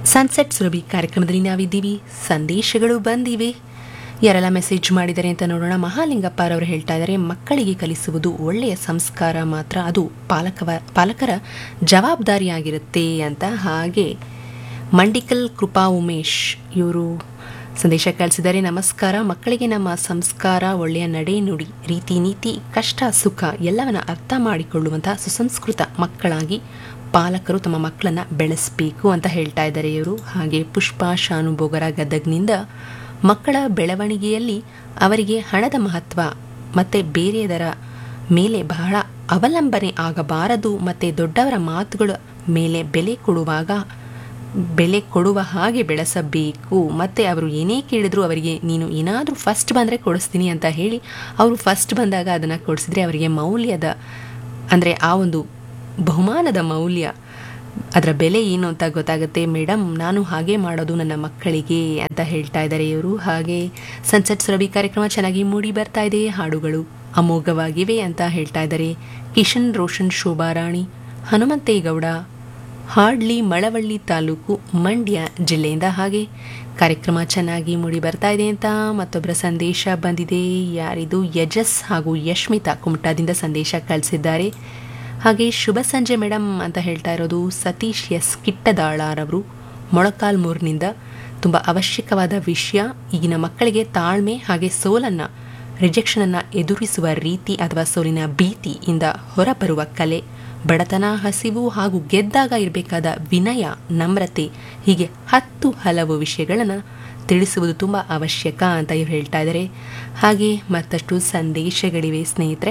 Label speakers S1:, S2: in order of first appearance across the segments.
S1: sunset Surabhi ಕಾರ್ಯಕ್ರಮದಲ್ಲಿ ನಾವಿದ್ದೀವಿ ಸಂದೇಶಗಳು ಬಂದಿವೆ ಯಾರೆಲ್ಲ ಮೆಸೇಜ್ ಮಾಡಿದ್ದಾರೆ ಅಂತ ನೋಡೋಣ ಮಹಾಲಿಂಗಪ್ಪರವರು ಹೇಳ್ತಾ ಇದ್ದಾರೆ ಮಕ್ಕಳಿಗೆ ಕಲಿಸುವುದು ಒಳ್ಳೆಯ ಸಂಸ್ಕಾರ ಮಾತ್ರ ಅದು ಪಾಲಕವ ಪಾಲಕರ ಜವಾಬ್ದಾರಿಯಾಗಿರುತ್ತೆ ಅಂತ ಹಾಗೆ ಮಂಡಿಕಲ್ ಕೃಪಾ ಉಮೇಶ್ ಇವರು ಸಂದೇಶ ಕಳಿಸಿದ್ದಾರೆ ನಮಸ್ಕಾರ ಮಕ್ಕಳಿಗೆ ನಮ್ಮ ಸಂಸ್ಕಾರ ಒಳ್ಳೆಯ ನಡೆ ನುಡಿ ರೀತಿ ನೀತಿ ಕಷ್ಟ ಸುಖ ಎಲ್ಲವನ್ನ ಅರ್ಥ ಮಾಡಿಕೊಳ್ಳುವಂತಹ ಸುಸಂಸ್ಕೃತ ಮಕ್ಕಳಾಗಿ ಪಾಲಕರು ತಮ್ಮ ಮಕ್ಕಳನ್ನ ಬೆಳೆಸಬೇಕು ಅಂತ ಹೇಳ್ತಾ ಇದ್ದಾರೆ ಇವರು ಹಾಗೆ ಪುಷ್ಪ ಶಾನು ಬೋಗರ ಗದಗ್ನಿಂದ ಮಕ್ಕಳ ಬೆಳವಣಿಗೆಯಲ್ಲಿ ಅವರಿಗೆ ಹಣದ ಮಹತ್ವ ಮತ್ತು ಬೇರೆಯದರ ಮೇಲೆ ಬಹಳ ಅವಲಂಬನೆ ಆಗಬಾರದು ಮತ್ತು ದೊಡ್ಡವರ ಮಾತುಗಳ ಮೇಲೆ ಬೆಲೆ ಕೊಡುವಾಗ ಬೆಲೆ ಕೊಡುವ ಹಾಗೆ ಬೆಳೆಸಬೇಕು ಮತ್ತು ಅವರು ಏನೇ ಕೇಳಿದ್ರು ಅವರಿಗೆ ನೀನು ಏನಾದರೂ ಫಸ್ಟ್ ಬಂದರೆ ಕೊಡಿಸ್ತೀನಿ ಅಂತ ಹೇಳಿ ಅವರು ಫಸ್ಟ್ ಬಂದಾಗ ಅದನ್ನು ಕೊಡಿಸಿದ್ರೆ ಅವರಿಗೆ ಮೌಲ್ಯದ ಅಂದರೆ ಆ ಒಂದು ಬಹುಮಾನದ ಮೌಲ್ಯ ಅದರ ಬೆಲೆ ಏನು ಅಂತ ಗೊತ್ತಾಗುತ್ತೆ ಮೇಡಮ್ ನಾನು ಹಾಗೆ ಮಾಡೋದು ನನ್ನ ಮಕ್ಕಳಿಗೆ ಅಂತ ಹೇಳ್ತಾ ಇದ್ದಾರೆ ಇವರು ಹಾಗೆ ಸನ್ಸೆಟ್ ಸುರಭಿ ಕಾರ್ಯಕ್ರಮ ಚೆನ್ನಾಗಿ ಮೂಡಿ ಬರ್ತಾ ಇದೆ ಹಾಡುಗಳು ಅಮೋಘವಾಗಿವೆ ಅಂತ ಹೇಳ್ತಾ ಇದ್ದಾರೆ ಕಿಶನ್ ರೋಷನ್ ಶೋಭಾರಾಣಿ ಹನುಮಂತೇಗೌಡ ಹಾಡ್ಲಿ ಮಳವಳ್ಳಿ ತಾಲೂಕು ಮಂಡ್ಯ ಜಿಲ್ಲೆಯಿಂದ ಹಾಗೆ ಕಾರ್ಯಕ್ರಮ ಚೆನ್ನಾಗಿ ಮೂಡಿ ಬರ್ತಾ ಇದೆ ಅಂತ ಮತ್ತೊಬ್ಬರ ಸಂದೇಶ ಬಂದಿದೆ ಯಾರಿದು ಯಜಸ್ ಹಾಗೂ ಯಶ್ಮಿತಾ ಕುಮಟಾದಿಂದ ಸಂದೇಶ ಕಳಿಸಿದ್ದಾರೆ ಹಾಗೆ ಶುಭ ಸಂಜೆ ಮೇಡಮ್ ಅಂತ ಹೇಳ್ತಾ ಇರೋದು ಸತೀಶ್ ಎಸ್ ಕಿಟ್ಟದಾಳರವರು ಮೊಳಕಾಲ್ಮೂರಿನಿಂದ ತುಂಬ ಅವಶ್ಯಕವಾದ ವಿಷಯ ಈಗಿನ ಮಕ್ಕಳಿಗೆ ತಾಳ್ಮೆ ಹಾಗೆ ಸೋಲನ್ನು ರಿಜೆಕ್ಷನನ್ನು ಎದುರಿಸುವ ರೀತಿ ಅಥವಾ ಸೋಲಿನ ಭೀತಿಯಿಂದ ಹೊರಬರುವ ಕಲೆ ಬಡತನ ಹಸಿವು ಹಾಗೂ ಗೆದ್ದಾಗ ಇರಬೇಕಾದ ವಿನಯ ನಮ್ರತೆ ಹೀಗೆ ಹತ್ತು ಹಲವು ವಿಷಯಗಳನ್ನು ತಿಳಿಸುವುದು ತುಂಬ ಅವಶ್ಯಕ ಅಂತ ಇವ್ರು ಹೇಳ್ತಾ ಇದ್ದಾರೆ ಹಾಗೆ ಮತ್ತಷ್ಟು ಸಂದೇಶಗಳಿವೆ ಸ್ನೇಹಿತರೆ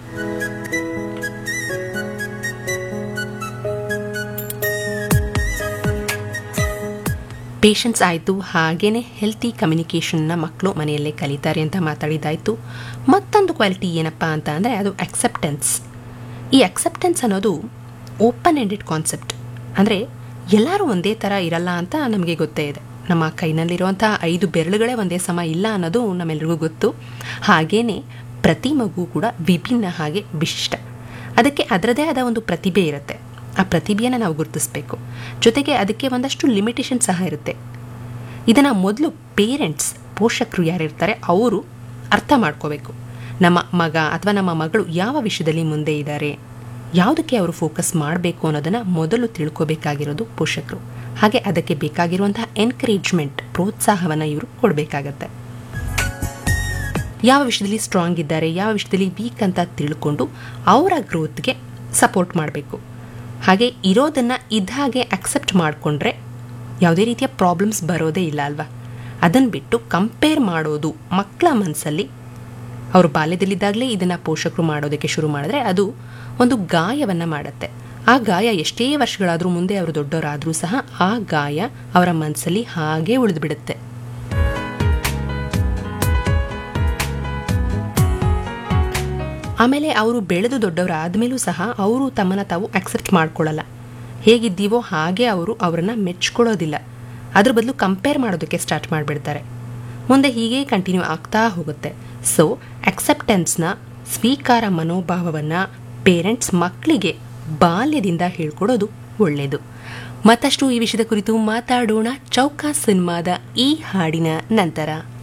S1: ಪೇಷನ್ಸ್ ಆಯಿತು ಹಾಗೇನೆ ಹೆಲ್ತಿ ಕಮ್ಯುನಿಕೇಷನ್ನ ಮಕ್ಕಳು ಮನೆಯಲ್ಲೇ ಕಲಿತಾರೆ ಅಂತ ಮಾತಾಡಿದಾಯಿತು ಮತ್ತೊಂದು ಕ್ವಾಲಿಟಿ ಏನಪ್ಪ ಅಂತ ಅಂದರೆ ಅದು ಅಕ್ಸೆಪ್ಟೆನ್ಸ್ ಈ ಅಕ್ಸೆಪ್ಟೆನ್ಸ್ ಅನ್ನೋದು ಓಪನ್ ಎಂಡೆಡ್ ಕಾನ್ಸೆಪ್ಟ್ ಅಂದರೆ ಎಲ್ಲರೂ ಒಂದೇ ಥರ ಇರಲ್ಲ ಅಂತ ನಮಗೆ ಗೊತ್ತೇ ಇದೆ ನಮ್ಮ ಕೈನಲ್ಲಿರುವಂಥ ಐದು ಬೆರಳುಗಳೇ ಒಂದೇ ಸಮ ಇಲ್ಲ ಅನ್ನೋದು ನಮ್ಮೆಲ್ರಿಗೂ ಗೊತ್ತು ಹಾಗೇನೆ ಪ್ರತಿ ಮಗು ಕೂಡ ವಿಭಿನ್ನ ಹಾಗೆ ವಿಶಿಷ್ಟ ಅದಕ್ಕೆ ಅದರದೇ ಆದ ಒಂದು ಪ್ರತಿಭೆ ಇರುತ್ತೆ ಆ ಪ್ರತಿಭೆಯನ್ನು ನಾವು ಗುರುತಿಸಬೇಕು ಜೊತೆಗೆ ಅದಕ್ಕೆ ಒಂದಷ್ಟು ಲಿಮಿಟೇಷನ್ ಸಹ ಇರುತ್ತೆ ಇದನ್ನು ಮೊದಲು ಪೇರೆಂಟ್ಸ್ ಪೋಷಕರು ಯಾರಿರ್ತಾರೆ ಅವರು ಅರ್ಥ ಮಾಡ್ಕೋಬೇಕು ನಮ್ಮ ಮಗ ಅಥವಾ ನಮ್ಮ ಮಗಳು ಯಾವ ವಿಷಯದಲ್ಲಿ ಮುಂದೆ ಇದ್ದಾರೆ ಯಾವುದಕ್ಕೆ ಅವರು ಫೋಕಸ್ ಮಾಡಬೇಕು ಅನ್ನೋದನ್ನು ಮೊದಲು ತಿಳ್ಕೋಬೇಕಾಗಿರೋದು ಪೋಷಕರು ಹಾಗೆ ಅದಕ್ಕೆ ಬೇಕಾಗಿರುವಂತಹ ಎನ್ಕರೇಜ್ಮೆಂಟ್ ಪ್ರೋತ್ಸಾಹವನ್ನು ಇವರು ಕೊಡಬೇಕಾಗತ್ತೆ ಯಾವ ವಿಷಯದಲ್ಲಿ ಸ್ಟ್ರಾಂಗ್ ಇದ್ದಾರೆ ಯಾವ ವಿಷಯದಲ್ಲಿ ವೀಕ್ ಅಂತ ತಿಳ್ಕೊಂಡು ಅವರ ಗ್ರೋತ್ಗೆ ಸಪೋರ್ಟ್ ಮಾಡಬೇಕು ಹಾಗೆ ಇರೋದನ್ನು ಇದ್ದ ಹಾಗೆ ಅಕ್ಸೆಪ್ಟ್ ಮಾಡಿಕೊಂಡ್ರೆ ಯಾವುದೇ ರೀತಿಯ ಪ್ರಾಬ್ಲಮ್ಸ್ ಬರೋದೇ ಇಲ್ಲ ಅಲ್ವಾ ಅದನ್ನು ಬಿಟ್ಟು ಕಂಪೇರ್ ಮಾಡೋದು ಮಕ್ಕಳ ಮನಸ್ಸಲ್ಲಿ ಅವರು ಬಾಲ್ಯದಲ್ಲಿದ್ದಾಗಲೇ ಇದನ್ನು ಪೋಷಕರು ಮಾಡೋದಕ್ಕೆ ಶುರು ಮಾಡಿದ್ರೆ ಅದು ಒಂದು ಗಾಯವನ್ನು ಮಾಡುತ್ತೆ ಆ ಗಾಯ ಎಷ್ಟೇ ವರ್ಷಗಳಾದರೂ ಮುಂದೆ ಅವರು ದೊಡ್ಡವರಾದರೂ ಸಹ ಆ ಗಾಯ ಅವರ ಮನಸ್ಸಲ್ಲಿ ಹಾಗೇ ಉಳಿದು ಬಿಡುತ್ತೆ ಆಮೇಲೆ ಅವರು ಬೆಳೆದು ದೊಡ್ಡವರಾದ್ಮೇಲೂ ಸಹ ಅವರು ತಮ್ಮನ್ನು ತಾವು ಅಕ್ಸೆಪ್ಟ್ ಮಾಡ್ಕೊಳ್ಳಲ್ಲ ಹೇಗಿದ್ದೀವೋ ಹಾಗೆ ಅವರು ಅವರನ್ನು ಮೆಚ್ಕೊಳ್ಳೋದಿಲ್ಲ ಅದ್ರ ಬದಲು ಕಂಪೇರ್ ಮಾಡೋದಕ್ಕೆ ಸ್ಟಾರ್ಟ್ ಮಾಡಿಬಿಡ್ತಾರೆ ಮುಂದೆ ಹೀಗೆ ಕಂಟಿನ್ಯೂ ಆಗ್ತಾ ಹೋಗುತ್ತೆ ಸೊ ಅಕ್ಸೆಪ್ಟೆನ್ಸ್ನ ಸ್ವೀಕಾರ ಮನೋಭಾವವನ್ನು ಪೇರೆಂಟ್ಸ್ ಮಕ್ಕಳಿಗೆ ಬಾಲ್ಯದಿಂದ ಹೇಳ್ಕೊಡೋದು ಒಳ್ಳೆಯದು ಮತ್ತಷ್ಟು ಈ ವಿಷಯದ ಕುರಿತು ಮಾತಾಡೋಣ ಚೌಕಾ ಸಿನಿಮಾದ ಈ ಹಾಡಿನ ನಂತರ